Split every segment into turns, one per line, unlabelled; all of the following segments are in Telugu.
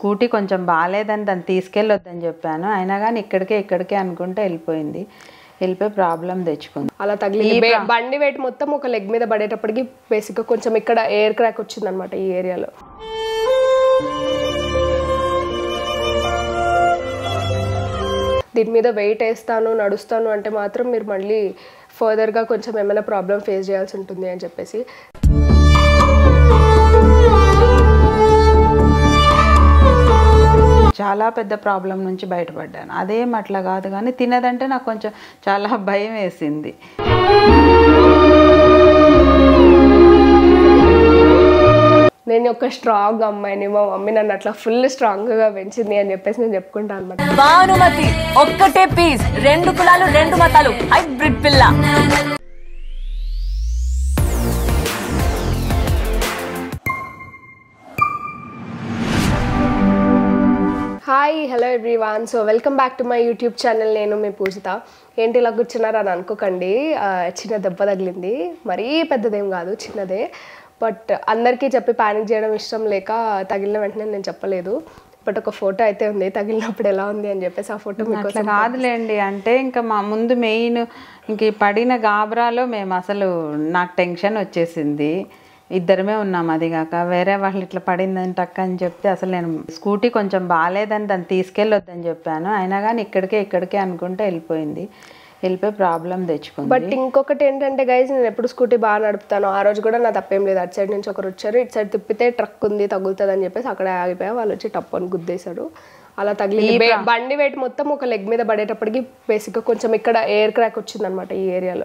స్కూటీ కొంచెం బాగాలేదని దాన్ని తీసుకెళ్ళొద్దని చెప్పాను అయినా కానీ ఇక్కడికే ఇక్కడికే అనుకుంటే వెళ్ళిపోయింది వెళ్ళిపోయి ప్రాబ్లం తెచ్చుకుంది
అలా తగిలి బండి వెయిట్ మొత్తం ఒక లెగ్ మీద పడేటప్పటికి బేసిక్గా కొంచెం ఇక్కడ ఎయిర్ క్రాక్ వచ్చింది అనమాట ఈ ఏరియాలో దీని మీద వెయిట్ వేస్తాను నడుస్తాను అంటే మాత్రం మీరు మళ్ళీ ఫర్దర్గా కొంచెం ఏమైనా ప్రాబ్లం ఫేస్ చేయాల్సి ఉంటుంది అని చెప్పేసి
చాలా పెద్ద ప్రాబ్లం నుంచి బయటపడ్డాను అదేం అట్లా కాదు కానీ తినదంటే నాకు కొంచెం చాలా భయం వేసింది
నేను ఒక స్ట్రాంగ్ అమ్మాయిని మా మమ్మీ నన్ను అట్లా ఫుల్ స్ట్రాంగ్గా పెంచింది అని చెప్పేసి నేను చెప్పుకుంటాను అనమాట
భానుమతి ఒక్కటే పీస్ రెండు కులాలు రెండు మతాలు హైబ్రిడ్ పిల్ల
hi hello everyone so welcome back to my YouTube channel నేను మీ పూజిత ఏంటి ఇలా కూర్చున్నారు అని అనుకోకండి ఆ, చిన్న దెబ్బ తగిలింది మరీ పెద్దదేం కాదు చిన్నదే బట్ అందరికీ చెప్పి ప్యానిక్ చేయడం ఇష్టం లేక తగిలిన వెంటనే నేను చెప్పలేదు బట్ ఒక ఫోటో అయితే ఉంది తగిలినప్పుడు ఎలా ఉంది అని చెప్పేసి ఆ ఫోటో మీకు
అట్లా కాదులేండి అంటే ఇంకా మా ముందు మెయిన్ ఇంక ఈ పడిన గాబరాలో మేము అసలు నాకు టెన్షన్ వచ్చేసింది ఇద్దరమే ఉన్నాం అది కాక వేరే వాళ్ళు ఇట్లా పడిందని టక్క అని చెప్తే అసలు నేను స్కూటీ కొంచెం బాగాలేదని దాన్ని తీసుకెళ్ళొద్దని చెప్పాను అయినా కానీ ఇక్కడికే ఇక్కడికే అనుకుంటే వెళ్ళిపోయింది వెళ్ళిపోయి ప్రాబ్లం తెచ్చుకుంది
బట్ ఇంకొకటి ఏంటంటే గైజ్ నేను ఎప్పుడు స్కూటీ బాగా నడుపుతాను ఆ రోజు కూడా నా తప్పేం లేదు అటు సైడ్ నుంచి ఒకరు వచ్చారు ఇటు సైడ్ తిప్పితే ట్రక్ ఉంది తగులుతుంది అని చెప్పేసి అక్కడ ఆగిపోయా వాళ్ళు వచ్చి టప్ అని గుద్దేశారు అలా తగిలి బండి వెయిట్ మొత్తం ఒక లెగ్ మీద పడేటప్పటికి బేసిక్గా కొంచెం ఇక్కడ ఎయిర్ క్రాక్ వచ్చింది అనమాట ఈ ఏరియాలో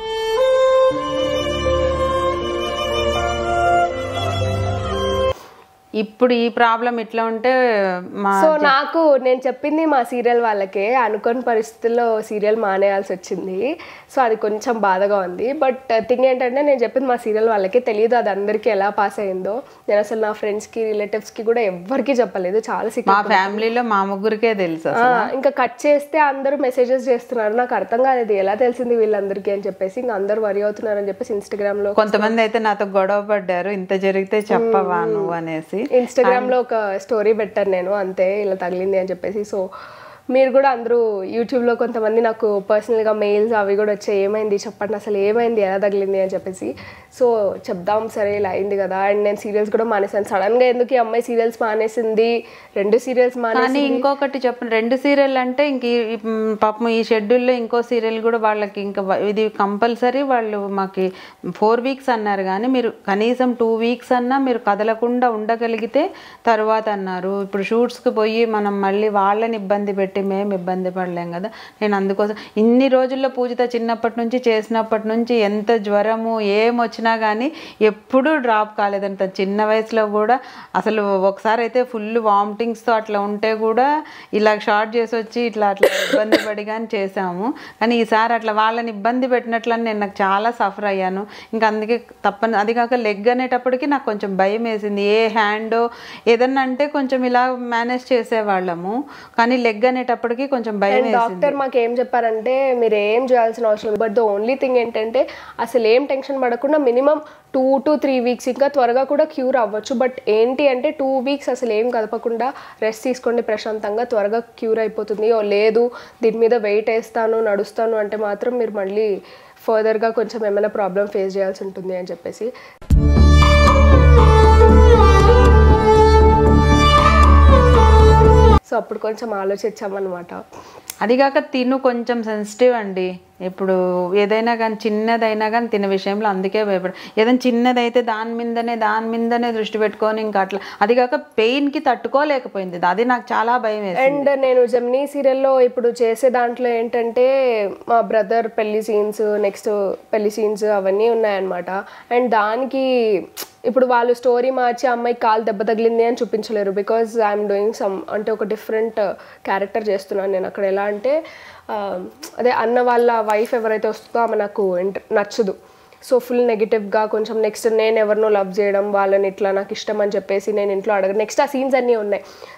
ఇప్పుడు ఈ ప్రాబ్లం ఇట్లా ఉంటే మా
సో నాకు నేను చెప్పింది మా సీరియల్ వాళ్ళకే అనుకోని పరిస్థితుల్లో సీరియల్ మానేయాల్సి వచ్చింది సో అది కొంచెం బాధగా ఉంది బట్ థింగ్ ఏంటంటే నేను చెప్పింది మా సీరియల్ వాళ్ళకే తెలియదు అది అందరికీ ఎలా పాస్ అయిందో నేను అసలు నా ఫ్రెండ్స్కి రిలేటివ్స్కి కూడా ఎవ్వరికీ చెప్పలేదు చాలా
మా
సీక్రెట్
ఫ్యామిలీలో మా ముగ్గురికే తెలుసు
ఆ, ఇంకా కట్ చేస్తే అందరూ మెసేజెస్ చేస్తున్నారు నాకు అర్థం కాలేదు ఎలా తెలిసింది వీళ్ళందరికీ అని చెప్పేసి ఇంకా అందరూ వరి అవుతున్నారు అని చెప్పేసి ఇన్స్టాగ్రామ్ లో
కొంతమంది అయితే నాతో గొడవ పడ్డారు ఇంత జరిగితే చెప్పవా నువ్వు అనేసి
ఇన్స్టాగ్రామ్ లో ఒక స్టోరీ పెట్టాను నేను అంతే ఇలా తగిలింది అని చెప్పేసి సో మీరు కూడా అందరూ యూట్యూబ్లో కొంతమంది నాకు పర్సనల్గా మెయిల్స్ అవి కూడా వచ్చాయి ఏమైంది చెప్పండి అసలు ఏమైంది ఎలా తగిలింది అని చెప్పేసి సో చెప్దాం సరే ఇలా అయింది కదా అండ్ నేను సీరియల్స్ కూడా మానేసాను సడన్గా ఎందుకు ఈ అమ్మాయి సీరియల్స్ మానేసింది రెండు సీరియల్స్ మానేసి
కానీ ఇంకొకటి చెప్పండి రెండు సీరియల్ అంటే ఇంక ఈ- ఈ, మ్, పాపం ఈ షెడ్యూల్లో ఇంకో సీరియల్ కూడా వాళ్ళకి ఇంకా వ- ఇది కంపల్సరీ వాళ్ళు మాకు ఫోర్ వీక్స్ అన్నారు కానీ మీరు కనీసం టూ వీక్స్ అన్నా మీరు కదలకుండా ఉండగలిగితే తర్వాత అన్నారు ఇప్పుడు షూట్స్కి పోయి మనం మళ్ళీ వాళ్ళని ఇబ్బంది పెట్టి మేము ఇబ్బంది పడలేం కదా నేను అందుకోసం ఇన్ని రోజుల్లో పూజిత చిన్నప్పటి నుంచి చేసినప్పటి నుంచి ఎంత జ్వరము ఏం వచ్చినా కానీ ఎప్పుడూ డ్రాప్ కాలేదంట చిన్న వయసులో కూడా అసలు ఒకసారి అయితే ఫుల్ వామిటింగ్స్తో అట్లా ఉంటే కూడా ఇలా షార్ట్ చేసి వచ్చి ఇట్లా అట్లా ఇబ్బంది పడి కానీ చేసాము కానీ ఈసారి అట్లా వాళ్ళని ఇబ్బంది పెట్టినట్లని నేను నాకు చాలా సఫర్ అయ్యాను ఇంకా అందుకే తప్పని అది కాక లెగ్ అనేటప్పటికి నాకు కొంచెం భయం వేసింది ఏ హ్యాండ్ ఏదన్నా అంటే కొంచెం ఇలా మేనేజ్ చేసేవాళ్ళము కానీ లెగ్ అనేటప్పటికి కొంచెం భయం
అండ్
వేసింది
డాక్టర్ మాకు ఏం చెప్పారంటే మీరు ఏం చేయాల్సిన అవసరం లేదు బట్ ద ఓన్లీ థింగ్ ఏంటంటే అసలు ఏం టెన్షన్ పడకుండా minimum two to three weeks ఇంకా త్వరగా కూడా క్యూర్ అవ్వచ్చు బట్ ఏంటి అంటే టూ వీక్స్ అసలు ఏం కదపకుండా రెస్ట్ తీసుకోండి ప్రశాంతంగా త్వరగా క్యూర్ అయిపోతుంది ఓ లేదు దీని మీద వెయిట్ వేస్తాను నడుస్తాను అంటే మాత్రం మీరు మళ్ళీ ఫర్దర్గా కొంచెం ఏమైనా ప్రాబ్లం ఫేస్ చేయాల్సి ఉంటుంది అని చెప్పేసి సో అప్పుడు కొంచెం ఆలోచించామన్నమాట
అది కాక తిను కొంచెం సెన్సిటివ్ అండి ఇప్పుడు ఏదైనా కానీ చిన్నదైనా కానీ తినే విషయంలో అందుకే భయపడ ఏదైనా చిన్నదైతే దాని మీదనే దాని మీదనే దృష్టి పెట్టుకొని ఇంకా అట్లా అది కాక పెయిన్కి తట్టుకోలేకపోయింది అది నాకు చాలా భయం వేసింది
అండ్ నేను జమ్నీ సీరియల్లో ఇప్పుడు చేసే దాంట్లో ఏంటంటే మా బ్రదర్ పెళ్లి సీన్స్ నెక్స్ట్ పెళ్లి సీన్స్ అవన్నీ ఉన్నాయన్నమాట అండ్ దానికి ఇప్పుడు వాళ్ళు స్టోరీ మార్చి అమ్మాయికి కాలు దెబ్బ తగిలింది అని చూపించలేరు బికాజ్ ఐఎమ్ డూయింగ్ సమ్ అంటే ఒక డిఫరెంట్ క్యారెక్టర్ చేస్తున్నాను నేను అక్కడ ఎలా అంటే ఆ, అదే అన్న వాళ్ళ వైఫ్ ఎవరైతే వస్తుందో ఆమె నాకు ఇంట నచ్చదు సో ఫుల్ నెగిటివ్గా కొంచెం నెక్స్ట్ నేను ఎవరినో లవ్ చేయడం వాళ్ళని ఇట్లా నాకు ఇష్టం అని చెప్పేసి నేను ఇంట్లో అడగ నెక్స్ట్ ఆ సీన్స్ అన్నీ ఉన్నాయి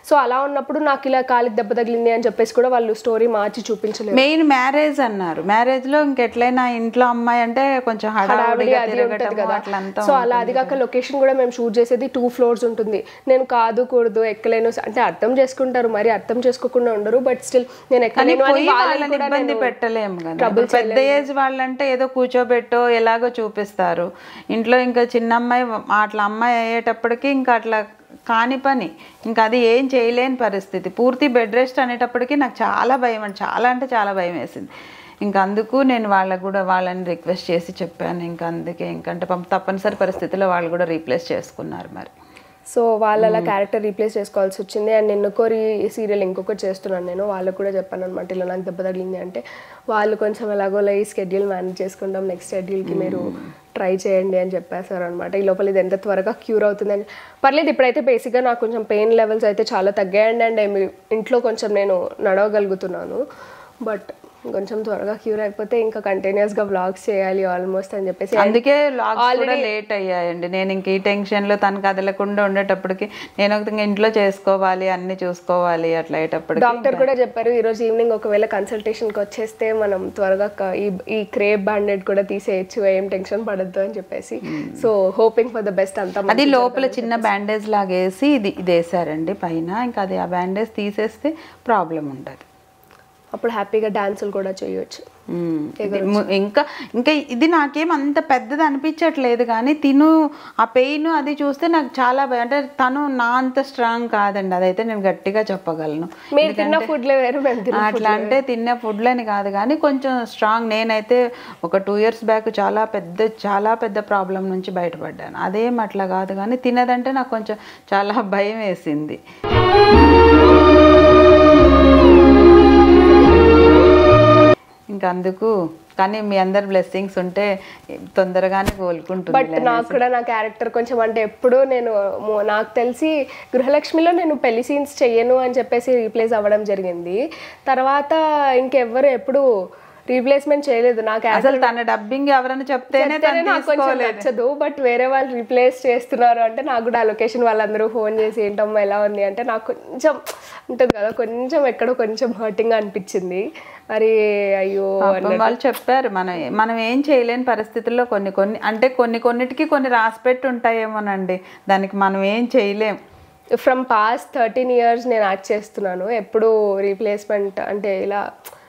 సో అలా ఉన్నప్పుడు నాకు ఇలా కాలికి దెబ్బ తగిలింది అని చెప్పేసి కూడా వాళ్ళు స్టోరీ మార్చి చూపించలేదు
మెయిన్ మ్యారేజ్ అన్నారు మ్యారేజ్ లో ఇంకెట్లయినా ఇంట్లో అమ్మాయి అంటే కొంచెం
హడావిడి
హడావిడిగా
అది ఉంటది
తిరగటము
కదా
అట్లంతా
సో అలా అది కాక లొకేషన్ కూడా మేము షూట్ చేసేది టూ ఫ్లోర్స్ ఉంటుంది నేను కాదు కూడదు ఎక్కలేను అంటే అర్థం చేసుకుంటారు మరి అర్థం చేసుకోకుండా ఉండరు బట్ స్టిల్ నేను
కానీ
ఎక్కలేను అని
పోయి
వాళ్ళని
వాళ్ళని
కూడా
ఇబ్బంది
నేను
పెట్టలేము కదా
trouble
ఇప్పుడు పెద్ద ఏజ్ వాళ్ళంటే ఏదో కూర్చోబెట్టో ఎలాగో చూపిస్తారు ఇంట్లో ఇంకా చిన్న అమ్మాయి అట్లా అమ్మాయి అయ్యేటప్పటికి ఇంకా అట్లా కాని పని ఇంకా అది ఏం చేయలేని పరిస్థితి పూర్తి బెడ్ రెస్ట్ అనేటప్పటికి నాకు చాలా భయం అండి చాలా అంటే చాలా భయం వేసింది ఇంకా అందుకు నేను వాళ్ళకు కూడా వాళ్ళని రిక్వెస్ట్ చేసి చెప్పాను ఇంకా అందుకే ఇంకంటే పాపం తప్పనిసరి పరిస్థితిలో వాళ్ళు కూడా రీప్లేస్ చేసుకున్నారు మరి
సో వాళ్ళ అలా క్యారెక్టర్ రీప్లేస్ చేసుకోవాల్సి వచ్చింది అండ్ నిన్న కోరి సీరియల్ ఇంకొకటి చేస్తున్నాను నేను వాళ్ళకు కూడా చెప్పాను అనమాట ఇలా నాకు దెబ్బ తగిలింది అంటే వాళ్ళు కొంచెం ఎలాగోలా ఈ స్కెడ్యూల్ మేనేజ్ చేసుకుంటాం నెక్స్ట్ షెడ్యూల్కి మీరు ట్రై చేయండి అని చెప్పేశారు అనమాట ఈ లోపల ఇది ఎంత త్వరగా క్యూర్ అవుతుందని పర్లేదు ఇప్పుడైతే బేసిక్గా నాకు కొంచెం పెయిన్ లెవెల్స్ అయితే చాలా తగ్గాయండి అండ్ ఏమి- ఇంట్లో కొంచెం నేను నడవగలుగుతున్నాను బట్ కొంచెం త్వరగా క్యూర్ అయిపోతే ఇంకా కంటిన్యూస్గా వ్లాగ్స్ చేయాలి ఆల్మోస్ట్ అని చెప్పేసి
అందుకే లాగ్స్ కూడా లేట్ అయ్యాయండి నేను ఇంక ఈ టెన్షన్లో తను కదలకుండా ఉండేటప్పటికి నేను ఒక ఇంట్లో చేసుకోవాలి అన్ని చూసుకోవాలి అట్లా అయ్యేటప్పటికి
డాక్టర్ కూడా చెప్పారు ఈ రోజు ఈవినింగ్ ఒకవేళ కన్సల్టేషన్కి వచ్చేస్తే మనం త్వరగా క- ఈ ఈ క్రేప్ బ్యాండెడ్ కూడా తీసేయచ్చు ఏం టెన్షన్ పడద్దు అని చెప్పేసి so hoping for the best అంతా
అది లోపల చిన్న బ్యాండేజ్ లాగేసి ఇది ఇది వేసారండి పైన ఇంకా అది ఆ బ్యాండేజ్ తీసేస్తే ప్రాబ్లం ఉండదు
అప్పుడు హ్యాపీగా డాన్సులు కూడా చేయొచ్చు
మ్మ్. ఇది ము- ఇంకా ఇంకా ఇది నాకేం అంత పెద్దది అనిపించట్లేదు కానీ తిను ఆ పెయిన్ అది చూస్తే నాకు చాలా భయం అంటే తను నా అంత స్ట్రాంగ్ కాదండి అదైతే నేను గట్టిగా చెప్పగలను
మీరు తిన్న ఫుడ్లే వేరు మేము తిన్న
అట్లా అంటే తిన్న ఫుడ్లని కాదు కానీ కొంచెం స్ట్రాంగ్ నేనైతే ఒక టూ ఇయర్స్ బ్యాక్ చాలా పెద్ద చాలా పెద్ద ప్రాబ్లం నుంచి బయటపడ్డాను అదేం అట్లా కాదు కానీ తినదంటే నాకు కొంచెం చాలా భయం వేసింది ఇంకా అందుకు కానీ మీ అందరి బ్లెస్సింగ్స్ ఉంటే తొందరగానే కోలుకుంటుంది
బట్ నాకు కూడా నా క్యారెక్టర్ కొంచెం అంటే ఎప్పుడు నేను మో- నాకు తెలిసి గృహలక్ష్మిలో నేను పెళ్లి సీన్స్ చెయ్యను అని చెప్పేసి రీప్లేస్ అవ్వడం జరిగింది తర్వాత ఇంకెవ్వరు ఎప్పుడు రీప్లేస్మెంట్ చేయలేదు నా క్యారెక్టర్
అసలు తన డబ్బింగ్ ఎవరైనా చెప్తేనే
చెప్తేనే
తను
నాకు కొంచెం
తీసుకోలేదు
నచ్చదు బట్ వేరే వాళ్ళు రీప్లేస్ చేస్తున్నారు అంటే నాకు కూడా ఆ లొకేషన్ వాళ్ళందరూ ఫోన్ చేసి ఏంటమ్మా ఎలా ఉంది అంటే నాకు కొంచెం ఉంటుంది కదా కొంచెం ఎక్కడో కొంచెం హర్టింగ్ అనిపించింది మరి అయ్యో
పాపం వాళ్ళు చెప్పారు మనం ఏ- మనం ఏం చేయలేని పరిస్థితుల్లో కొన్ని కొన్ని అంటే కొన్ని కొన్నిటికి కొన్ని రాసి పెట్టి ఉంటాయేమోనండి దానికి మనం ఏం చేయలేం
ఫ్రమ్ పాస్ట్ థర్టీన్ ఇయర్స్ నేను యాక్ట్ చేస్తున్నాను ఎప్పుడు రీప్లేస్మెంట్ అంటే ఇలా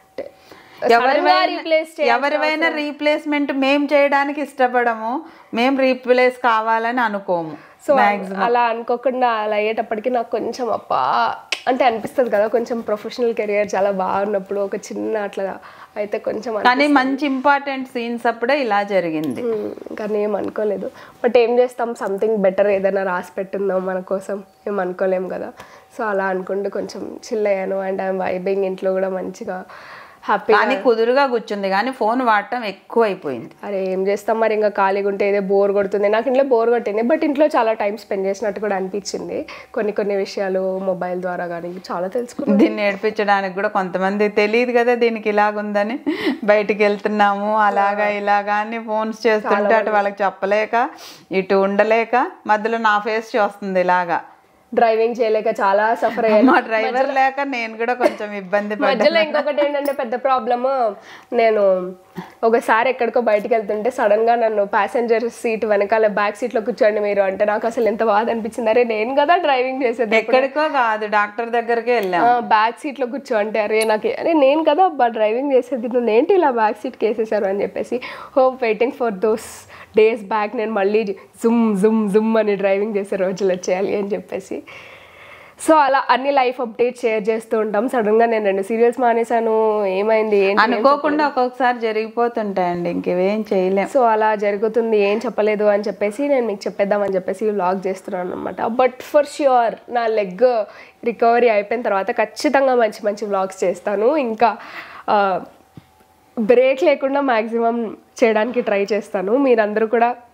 రీప్లేస్
ఎవరివైనా రీప్లేస్మెంట్ మేం చేయడానికి ఇష్టపడము మేం రీప్లేస్ కావాలని అనుకోము
సో అలా అనుకోకుండా అలా అయ్యేటప్పటికి నాకు కొంచెం అప్పా అంటే అనిపిస్తుంది కదా కొంచెం ప్రొఫెషనల్ కెరియర్ చాలా బాగున్నప్పుడు ఒక చిన్న అట్లా అయితే కొంచెం అనిపిస్తుంది.
కానీ మంచి ఇంపార్టెంట్ సీన్స్ అప్పుడే ఇలా జరిగింది
ఉమ్, కానీ ఏం అనుకోలేదు బట్ ఏం చేస్తాం సంథింగ్ బెటర్ ఏదైనా రాసి పెట్టుందాం మన కోసం ఏం అనుకోలేం కదా సో అలా అనుకుంటూ కొంచెం చిల్ అయ్యాను అండ్ ఐఎమ్ వైబింగ్ ఇంట్లో కూడా మంచిగా హ్యాపీ
కానీ కుదురుగా కూర్చుంది కానీ ఫోన్ వాడటం ఎక్కువ అయిపోయింది
అరే ఏం చేస్తాం మరి ఇంకా ఖాళీగా ఉంటే ఏదో బోర్ కొడుతుంది నాకు ఇంట్లో బోర్ కొట్టింది బట్ ఇంట్లో చాలా టైం స్పెండ్ చేసినట్టు కూడా అనిపించింది కొన్ని కొన్ని విషయాలు మొబైల్ ద్వారా కానీ చాలా తెలుసుకున్నాను
దీన్ని నేర్పించడానికి కూడా కొంతమంది తెలియదు కదా దీనికి ఇలాగుందని బయటికి వెళ్తున్నాము అలాగా ఇలాగా అని ఫోన్స్ చేస్తుంటే అటు వాళ్ళకి చెప్పలేక ఇటు ఉండలేక మధ్యలో నా ఫేస్ చూస్తుంది ఇలాగా
డ్రైవింగ్ చేయలేక చాలా సఫర్ అయ్యాను
మా డ్రైవర్ లేక నేను కూడా కొంచెం ఇబ్బంది పడ్డా
మధ్యలో ఇంకొకటి ఏంటంటే పెద్ద ప్రాబ్లమ్ నేను ఒకసారి ఎక్కడికో బయటికి వెళ్తుంటే సడన్ గా నన్ను ప్యాసింజర్ సీట్ వెనకాల బ్యాక్ సీట్ లో కూర్చోండి మీరు అంటే నాకు అసలు ఎంత బాధ అనిపించింది అరే నేను కదా డ్రైవింగ్ చేసేది
ఎక్కడికో కాదు డాక్టర్ దగ్గరికి వెళ్ళాం
బ్యాక్ సీట్ లో కూర్చో అంటే అరే నాకు అరే నేను కదా అబ్బా డ్రైవింగ్ చేసేది నువ్వు ఏంటి ఇలా బ్యాక్ సీట్ వేసేసారు అని చెప్పేసి hope waiting for those days back నేను మళ్ళీ జుమ్ జుమ్ జుమ్ అని డ్రైవింగ్ చేసే రోజులు వచ్చేయాలి అని చెప్పేసి సో అలా అన్ని లైఫ్ అప్డేట్ షేర్ చేస్తూ ఉంటాం సడన్ గా నేను రెండు సీరియల్స్ మానేశాను ఏమైంది ఏంటి
అనుకోకుండా ఒక్కొక్కసారి జరిగిపోతుంటాయండి ఇంకేం చేయలేం
సో అలా జరుగుతుంది ఏం చెప్పలేదు అని చెప్పేసి నేను మీకు చెప్పేద్దామని చెప్పేసి వ్లాగ్ చేస్తున్నాను అనమాట బట్ ఫర్ ష్యూర్ నా లెగ్ రికవరీ అయిపోయిన తర్వాత ఖచ్చితంగా మంచి మంచి వ్లాగ్స్ చేస్తాను ఇంకా బ్రేక్ లేకుండా మ్యాక్సిమం చేయడానికి ట్రై చేస్తాను మీరందరూ కూడా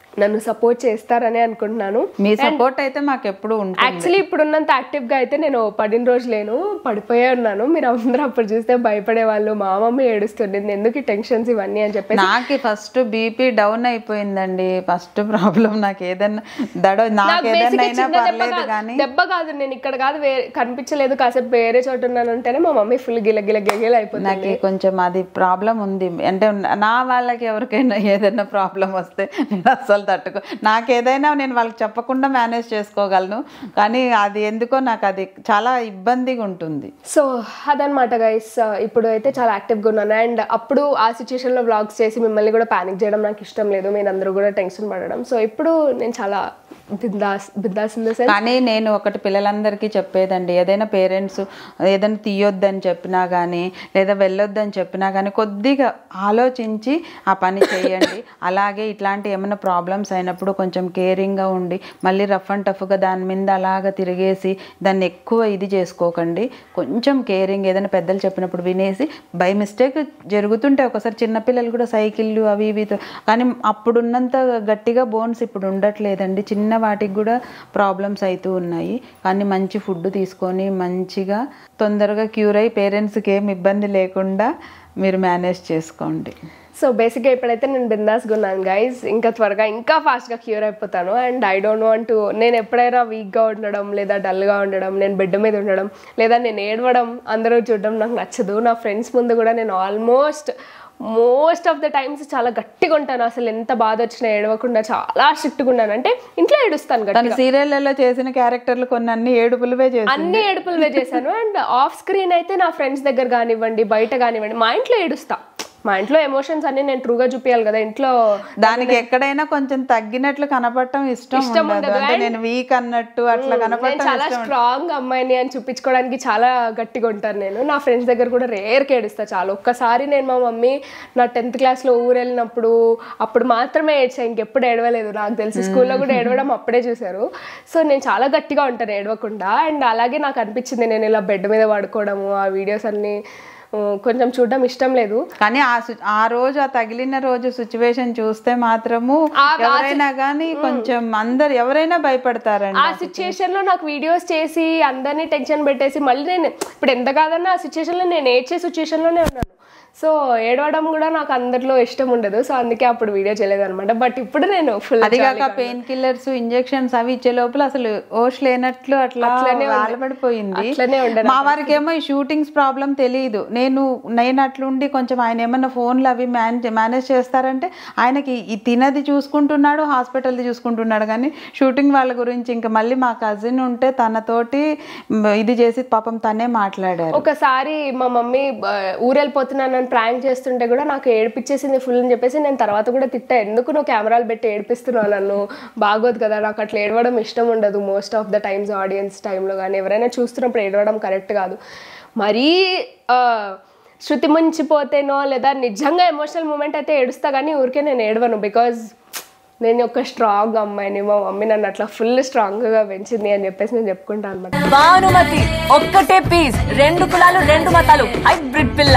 నన్ను సపోర్ట్ చేస్తారని అనుకుంటున్నాను
మీ సపోర్ట్ అయితే మాకు ఎప్పుడు ఉంటుంది
యాక్చువల్లీ ఇప్పుడున్నంత యాక్టివ్గా అయితే నేను పడిన రోజు లేను పడిపోయే ఉన్నాను మీరు అందరూ అప్పుడు చూస్తే భయపడే వాళ్ళు మా మమ్మీ ఏడుస్తుంది ఎందుకు ఈ టెన్షన్స్ ఇవన్నీ అని చెప్పేసి
నాకు ఫస్ట్ బీపీ డౌన్ అయిపోయిందండి ఫస్ట్ ప్రాబ్లం నాకు ఏదన్నా దడ నాకు
నాకు
ఏదన్నా
బేసిక్గా
అయినా
చిన్న దెబ్బ
పర్లేదు
కాదు
కానీ
దెబ్బ కాదు నేను ఇక్కడ కాదు వేరే కనిపించలేదు కాసేపు వేరే చోట ఉన్నాను అంటేనే మా మమ్మీ ఫుల్ గిల గిల గిల అయిపోతుంది
నాకు కొంచెం అది ప్రాబ్లం ఉంది అంటే నా వాళ్ళకి ఎవరికైనా ఏదైనా ప్రాబ్లం వస్తే నేను అస్సలు తట్టుకో నాకు ఏదైనా నేను వాళ్ళకి చెప్పకుండా మేనేజ్ చేసుకోగలను కానీ అది ఎందుకో నాకు అది చాలా ఇబ్బందిగా ఉంటుంది
సో అదనమాట గైస్ ఇప్పుడు అయితే చాలా యాక్టివ్గా ఉన్నాను అండ్ అప్పుడు ఆ సిచ్యుయేషన్లో వ్లాగ్స్ చేసి మిమ్మల్ని కూడా ప్యానిక్ చేయడం నాకు ఇష్టం లేదు మీరు అందరూ కూడా టెన్షన్ పడడం సో ఇప్పుడు నేను చాలా బిందాస్ బిందాస్ ఇన్ ద సెన్స్
కానీ నేను ఒకటి పిల్లలందరికీ చెప్పేదండి ఏదైనా పేరెంట్స్ ఏదైనా తీయొద్దని చెప్పినా కానీ లేదా వెళ్ళొద్దని చెప్పినా కానీ కొద్దిగా ఆలోచించి ఆ పని చేయండి అలాగే ఇట్లాంటి ఏమైనా ప్రాబ్లమ్స్ అయినప్పుడు కొంచెం కేరింగ్గా ఉండి మళ్ళీ రఫ్ అండ్ టఫ్గా దాని మీద అలాగ తిరిగేసి దాన్ని ఎక్కువ ఇది చేసుకోకండి కొంచెం కేరింగ్ ఏదైనా పెద్దలు చెప్పినప్పుడు వినేసి బై మిస్టేక్ జరుగుతుంటే ఒకసారి చిన్నపిల్లలు కూడా సైకిళ్ళు అవి ఇవి తో- కానీ అప్పుడున్నంత గట్టిగా బోన్స్ ఇప్పుడు ఉండట్లేదండి చిన్న వాటికి కూడా ప్రాబ్లమ్స్ అవుతూ ఉన్నాయి కానీ మంచి ఫుడ్ తీసుకొని మంచిగా తొందరగా క్యూర్ అయ్యి పేరెంట్స్కి ఏం ఇబ్బంది లేకుండా మీరు మేనేజ్ చేసుకోండి
సో బేసిక్గా ఇప్పుడైతే నేను బిందాస్గా ఉన్నాను గైజ్ ఇంకా త్వరగా ఇంకా ఫాస్ట్గా క్యూర్ అయిపోతాను అండ్ ఐ డోంట్ వాంట్ నేను ఎప్పుడైనా వీక్గా ఉండడం లేదా డల్గా ఉండడం నేను బెడ్ మీద ఉండడం లేదా నేను ఏడవడం అందరూ చూడడం నాకు నచ్చదు నా ఫ్రెండ్స్ ముందు కూడా నేను almost most of the times చాలా గట్టిగా ఉంటాను అసలు ఎంత బాధ వచ్చినా ఏడవకుండా చాలా స్ట్రిక్ట్గా ఉన్నాను అంటే ఇంట్లో ఏడుస్తాను గట్టిగా
తను సీరియళ్లలో చేసిన క్యారెక్టర్లు కొన్ని అన్ని ఏడుపులువే చేసి
అన్ని ఏడుపులు చేశాను అండ్ ఆఫ్ స్క్రీన్ అయితే నా ఫ్రెండ్స్ దగ్గర కానివ్వండి బయట కానివ్వండి మా ఇంట్లో ఏడుస్తా మా ఇంట్లో ఎమోషన్స్ అన్ని నేను ట్రూగా చూపించాలి కదా ఇంట్లో
దానికి ఎక్కడైనా కొంచెం తగ్గినట్లు కనపడటం ఇష్టం ఉండదు అంటే నేను వీక్ అన్నట్టు అట్లా
నేను
కనపడటం
చాలా స్ట్రాంగ్ అమ్మాయిని అని చూపించుకోవడానికి చాలా గట్టిగా ఉంటాను నేను నా ఫ్రెండ్స్ దగ్గర కూడా రేర్కి ఏడుస్తా చాలా ఒక్కసారి నేను మా మమ్మీ నా టెన్త్ క్లాస్లో ఊరు వెళ్ళినప్పుడు అప్పుడు మాత్రమే ఏడ్చా ఇంకెప్పుడు ఏడవలేదు నాకు తెలిసి స్కూల్లో కూడా ఏడవడం అప్పుడే చూశారు సో నేను చాలా గట్టిగా ఉంటాను ఏడవకుండా అండ్ అలాగే నాకు అనిపించింది నేను ఇలా బెడ్ మీద పడుకోవడము ఆ వీడియోస్ అన్ని ఆ, కొంచెం చూడడం ఇష్టం లేదు
కానీ ఆ సి- ఆ రోజు ఆ తగిలిన రోజు సిచ్యువేషన్ చూస్తే మాత్రము ఎవరైనా కానీ కొంచెం అందరు ఎవరైనా భయపడతారండి
ఆ సిచ్యుయేషన్ లో నాకు వీడియోస్ చేసి అందరినీ టెన్షన్ పెట్టేసి మళ్ళీ నేను ఇప్పుడు ఎంత కాదన్నా ఆ సిచ్యుయేషన్ లో నేను ఏడ్చే సిచ్యుయేషన్ లోనే ఉన్నాను సో ఏడవడం కూడా నాకు అందరిలో ఇష్టం ఉండదు సో అందుకే అప్పుడు వీడియో చేయలేదు అనమాట బట్ ఇప్పుడు నేను ఫుల్
అది కాక పెయిన్ కిల్లర్స్ ఇంజెక్షన్స్ అవి ఇచ్చే లోపల అసలు ఓష్ లేనట్లు అట్లా వాలబడిపోయింది
అట్లనే ఉండే
మా వారికి ఏమో ఈ షూటింగ్స్ ప్రాబ్లం తెలియదు నేను నేను అట్లుండి కొంచెం ఆయన ఏమన్నా ఫోన్లు అవి మేనేజ్ మేనేజ్ చేస్తారంటే ఆయనకి ఈ తినది చూసుకుంటున్నాడు హాస్పిటల్ది చూసుకుంటున్నాడు కానీ షూటింగ్ వాళ్ళ గురించి ఇంకా మళ్ళీ మా కజిన్ ఉంటే తనతోటి మ్, ఇది చేసి పాపం తనే మాట్లాడారు
ఒకసారి మా మమ్మీ ఆ, ఊరెళ్ళిపోతున్నానని ప్రాంక్ చేస్తుంటే కూడా నాకు ఏడిపించేసింది ఫుల్ అని చెప్పేసి నేను తర్వాత కూడా తిట్టా ఎందుకు నువ్వు కెమెరాలు పెట్టి ఏడిపిస్తున్నావు నన్ను బాగోదు కదా నాకు అట్లా ఏడవడం ఇష్టం ఉండదు most of the times audience టైంలో కానీ ఎవరైనా చూస్తున్నప్పుడు ఏడవడం కరెక్ట్ కాదు మరీ ఆ, శృతి ముంచిపోతేనో లేదా నిజంగా ఎమోషనల్ మూమెంట్ అయితే ఏడుస్తా కానీ ఊరికే నేను ఏడవను బికాజ్ నేను ఒక స్ట్రాంగ్ అమ్మాయిని మా మమ్మీ నన్ను అట్లా ఫుల్ స్ట్రాంగ్గా పెంచింది అని చెప్పేసి నేను చెప్పుకుంటాను అనమాట
భానుమతి ఒక్కటే పీస్ రెండు కులాలు రెండు మతాలు హైబ్రిడ్ పిల్ల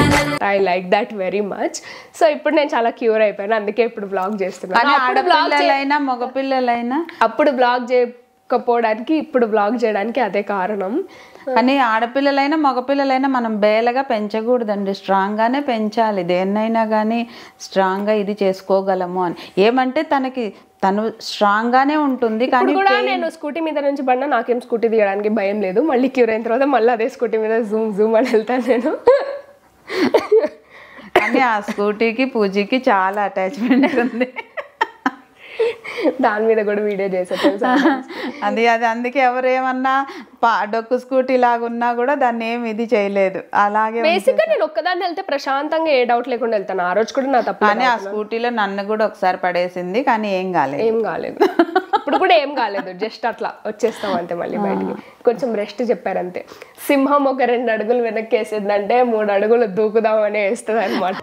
I like that very much so ఇప్పుడు నేను చాలా క్యూర్ అయిపోయాను అందుకే ఇప్పుడు బ్లాగ్ చేస్తున్నాను
కానీ
అప్పుడు బ్లాగ్
ఆడపిల్లలైనా మగపిల్లలైనా
అప్పుడు బ్లాగ్ చేయకపోవడానికి ఇప్పుడు బ్లాగ్ చేయడానికి అదే కారణం
కానీ ఆడపిల్లలైనా మగపిల్లలైనా మనం బేలగా పెంచకూడదండి స్ట్రాంగ్గానే పెంచాలి దేన్నైనా కానీ స్ట్రాంగ్గా ఇది చేసుకోగలము అని ఏమంటే తనకి తను స్ట్రాంగ్గానే ఉంటుంది కానీ
ఇప్పుడు కూడా నేను స్కూటీ మీద నుంచి పడినా నాకేం స్కూటీ తీయడానికి భయం లేదు మళ్ళీ క్యూర్ అయిన తర్వాత మళ్ళీ అదే స్కూటీ మీద జూమ్ జూమ్ అని వెళ్తాను నేను
కానీ ఆ స్కూటీకి పూజకి చాలా అటాచ్మెంట్ ఉంది
దాని మీద కూడా వీడియో చేసా తెలుసా
అది అది అందుకే ఎవరు ఏమన్నా పా- డొక్కు స్కూటీ లాగా ఉన్నా కూడా దాన్ని ఏమి ఇది చేయలేదు అలాగే ఉంది.
బేసిక్ గా నేను ఒక్కదాన్ని వెళ్తే ప్రశాంతంగా ఏ డౌట్ లేకుండా వెళ్తాను ఆ రోజు కూడా నా తప్పు
కానీ ఆ స్కూటీలో నన్ను కూడా ఒకసారి పడేసింది కానీ ఏం కాలేదు
ఏం కాలేదు ఇప్పుడు కూడా ఏం కాలేదు జస్ట్ అట్లా వచ్చేస్తాం అంతే మళ్ళీ బయటికి కొంచెం రెస్ట్ చెప్పారంతే సింహం ఒక రెండు అడుగులు వెనక్కి వేసిందంటే మూడు అడుగులు దూకుదామని వేస్తుంది అనమాట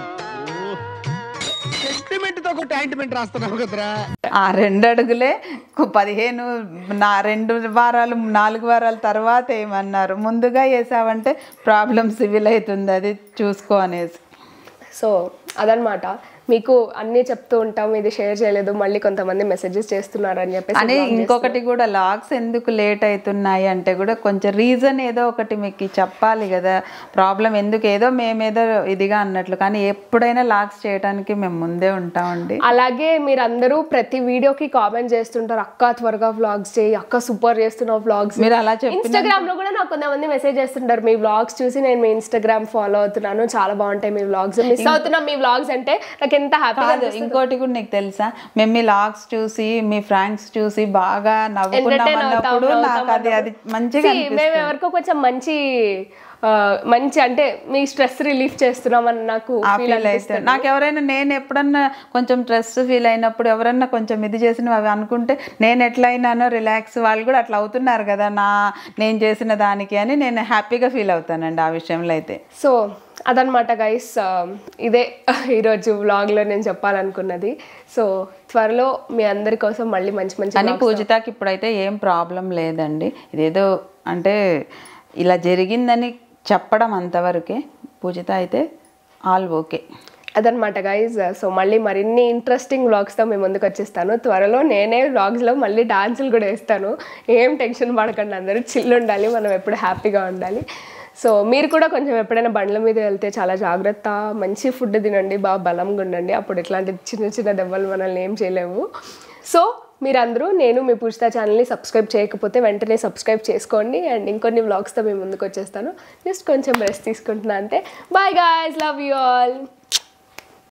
సెంటిమెంట్ తో ఒక ఆయింట్మెంట్ రాస్తున్నావు కదరా
ఆ రెండు అడుగులే కు- పదిహేను నా రెండు వారాలు నాలుగు వారాల తర్వాత ఏమన్నారు ముందుగా వేసావంటే ప్రాబ్లం సివిల్ అవుతుంది అది చూసుకో అనేసి
సో అదనమాట మీకు అన్నీ చెప్తూ ఉంటాం ఇది షేర్ చేయలేదు మళ్ళీ కొంతమంది మెసేజెస్ చేస్తున్నారు అని చెప్పేసి
అని ఇంకొకటి కూడా లాగ్స్ ఎందుకు లేట్ అవుతున్నాయి అంటే కూడా కొంచెం రీజన్ ఏదో ఒకటి మీకు చెప్పాలి కదా ప్రాబ్లం ఎందుకు ఏదో మేమేదో ఇదిగా అన్నట్లు కానీ ఎప్పుడైనా లాగ్స్ చేయడానికి మేము ముందే ఉంటామండి
అలాగే మీరు అందరూ ప్రతి వీడియోకి కామెంట్ చేస్తుంటారు అక్క త్వరగా వ్లాగ్స్ చేయి అక్క సూపర్ చేస్తున్నావు వ్లాగ్స్
మీరు అలా చెప్పిన
ఇన్స్టాగ్రామ్ లో కూడా నాకు కొంతమంది మెసేజ్ చేస్తుంటారు మీ వ్లాగ్స్ చూసి నేను మీ ఇన్స్టాగ్రామ్ ఫాలో అవుతున్నాను చాలా బాగుంటాయి మీ వ్లాగ్స్ మిస్ అవుతున్నా మీ వ్లాగ్స్ అంటే నాకు ఎంత హ్యాపీగా
కాదు ఇంకోటి కూడా నీకు తెలుసా మేము మీ లాగ్స్ చూసి మీ ఫ్రాంక్స్ చూసి బాగా నవ్వుకున్నాం
ఎంటర్టైన్ అవుతాం
అన్నప్పుడు
నవ్వుతాం
నాకు అది అది మంచిగా
See, మేము ఎవరికో కొంచెం మంచి ఆ, మంచి అంటే మీ స్ట్రెస్ రిలీఫ్ చేస్తున్నామని నాకు
ఆ
ఫీల్
ఫీల్ అయితే నాకు ఎవరైనా నేను ఎప్పుడన్నా కొంచెం స్ట్రెస్ ఫీల్ అయినప్పుడు ఎవరన్నా కొంచెం ఇది చేసిన అవి అనుకుంటే నేను ఎట్లా అయినానో రిలాక్స్ వాళ్ళు కూడా అట్లా అవుతున్నారు కదా నా నేను చేసిన దానికి అని నేను హ్యాపీగా ఫీల్ అవుతానండి ఆ విషయంలో అయితే
సో అదనమాట గైస్ ఇదే ఈరోజు వ్లాగ్లో నేను చెప్పాలనుకున్నది సో త్వరలో మీ అందరి కోసం మళ్ళీ మంచి మంచి
కానీ పూజితకి ఇప్పుడైతే ఏం ప్రాబ్లం లేదండి ఇదేదో అంటే ఇలా జరిగిందని చెప్పడం అంతవరకే పూజిత అయితే ఆల్ ఓకే
అదనమాట గైజ్ సో మళ్ళీ మరిన్ని ఇంట్రెస్టింగ్ వ్లాగ్స్తో మేము ముందుకు వచ్చేస్తాను త్వరలో నేనే వ్లాగ్స్లో మళ్ళీ డాన్సులు కూడా వేస్తాను ఏం టెన్షన్ పడకండి అందరూ చిల్లు ఉండాలి మనం ఎప్పుడు హ్యాపీగా ఉండాలి సో మీరు కూడా కొంచెం ఎప్పుడైనా బండ్ల మీద వెళ్తే చాలా జాగ్రత్త మంచి ఫుడ్ తినండి బాగా బలంగా ఉండండి అప్పుడు ఇట్లాంటి చిన్న చిన్న దెబ్బలు మనల్ని ఏం చేయలేవు సో మీరందరూ నేను మీ పూజిత ఛానల్ని సబ్స్క్రైబ్ చేయకపోతే వెంటనే సబ్స్క్రైబ్ చేసుకోండి అండ్ ఇంకొన్ని వ్లాగ్స్తో మేము ముందుకు వచ్చేస్తాను జస్ట్ కొంచెం రెస్ట్ తీసుకుంటున్నా అంతే bye guys love you all